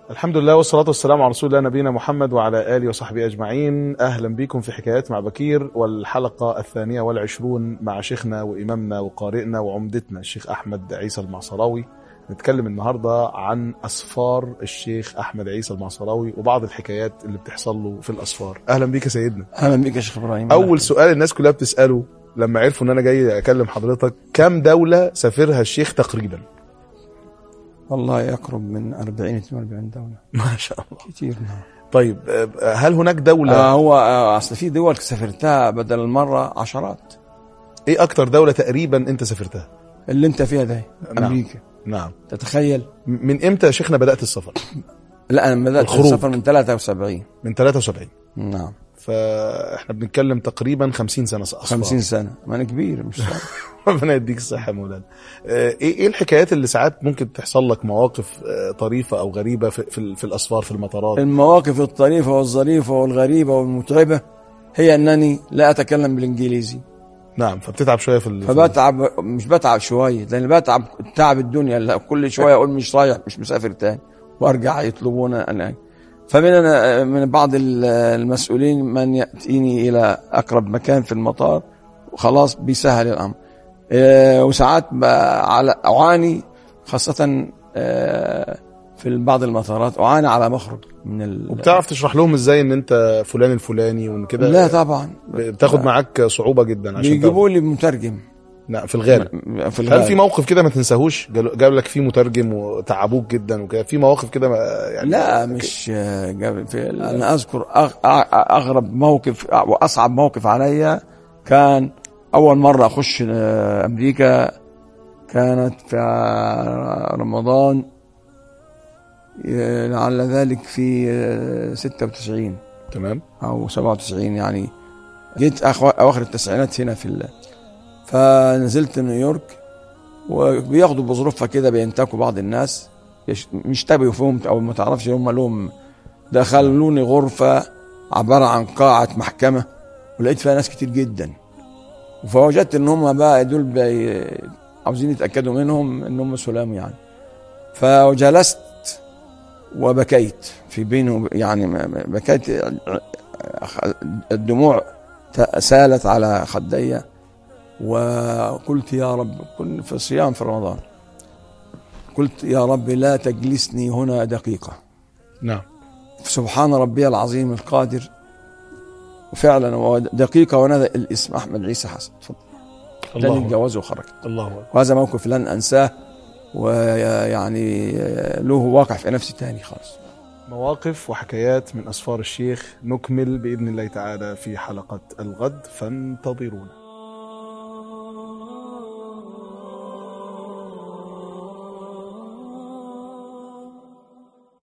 الحمد لله والصلاة والسلام على رسول الله نبينا محمد وعلى آله وصحبه أجمعين أهلا بكم في حكايات مع بكير والحلقة الثانية والعشرون مع شيخنا وإمامنا وقارئنا وعمدتنا الشيخ أحمد عيسى المعصراوي نتكلم النهاردة عن أسفار الشيخ أحمد عيسى المعصراوي وبعض الحكايات اللي بتحصل له في الأسفار أهلا بك يا سيدنا اهلا بك يا شيخ ابراهيم أول سؤال الناس كلها بتسأله لما عرفوا إن أنا جاي أكلم حضرتك كم دولة سافرها الشيخ تقريبا والله يقرب من 40 42 دوله ما شاء الله كتير نعم طيب آه، هل هناك دولة آه هو آه اصل في دول سافرتها بدل المره عشرات إيه أكتر دولة تقريبا أنت سافرتها اللي انت فيها ده نعم. امريكا نعم تتخيل من امتى يا شيخنا بدات السفر؟ لا انا بدات الخروج. السفر من 73 من 73 نعم فاحنا بنتكلم تقريبا 50 سنه اصفار 50 سنه ما انا كبير مش صغير ربنا يديك الصحه يا مولانا. آه، ايه ايه الحكايات اللي ساعات ممكن تحصل لك مواقف آه، طريفه او غريبه في في, ال- في الاسفار في المطارات؟ المواقف الطريفه والظريفه والغريبه والمتعبه هي انني لا اتكلم بالانجليزي نعم فبتتعب شويه في ال- في ال- فبتعب مش بتعب شويه لان بتعب تعب الدنيا لا كل شويه اقول مش رايح مش مسافر تاني وارجع يطلبونا انا فمن أنا من بعض ال- المسؤولين من ياتيني الى اقرب مكان في المطار وخلاص بيسهل الامر آه، وساعات ب- على اعاني خاصه آه، في بعض المطارات اعاني على مخرج من ال... وبتعرف تشرح لهم ازاي ان انت فلان الفلاني وان كده لا طبعا بتاخد لا. معاك صعوبه جدا عشان بيجيبوا لي مترجم لا في الغالب في هل الغالب. في موقف كده ما تنساهوش جال- جاب لك فيه مترجم وتعبوك جدا وكده في مواقف كده ما- يعني لا مش آه، جاب في انا اذكر أغ- أغ- اغرب موقف واصعب موقف عليا كان اول مره اخش آه، امريكا كانت في آه، رمضان آه، لعل ذلك في آه، 96 تمام او 97 يعني جيت أخو- اواخر التسعينات هنا في ال... فنزلت نيويورك وبياخدوا بظروفها كده بينتكوا بعض الناس يش- مش تابعوا فيهم او ما تعرفش هم لهم دخلوني غرفه عباره عن قاعه محكمه ولقيت فيها ناس كتير جدا فوجدت ان هم بقى دول بي... عاوزين يتاكدوا منهم ان هم سلام يعني فجلست وبكيت في بيني وب- يعني ما- ما- بكيت الدموع ت- سالت على خدي وقلت يا رب كن في الصيام في رمضان قلت يا رب لا تجلسني هنا دقيقة نعم سبحان ربي العظيم القادر وفعلا هو دقيقة ونادى الاسم أحمد عيسى حسن تفضل الله تاني أكبر. الجواز وخرج الله أكبر. وهذا موقف لن أنساه ويعني له واقع في نفسي تاني خالص مواقف وحكايات من أسفار الشيخ نكمل بإذن الله تعالى في حلقة الغد فانتظرونا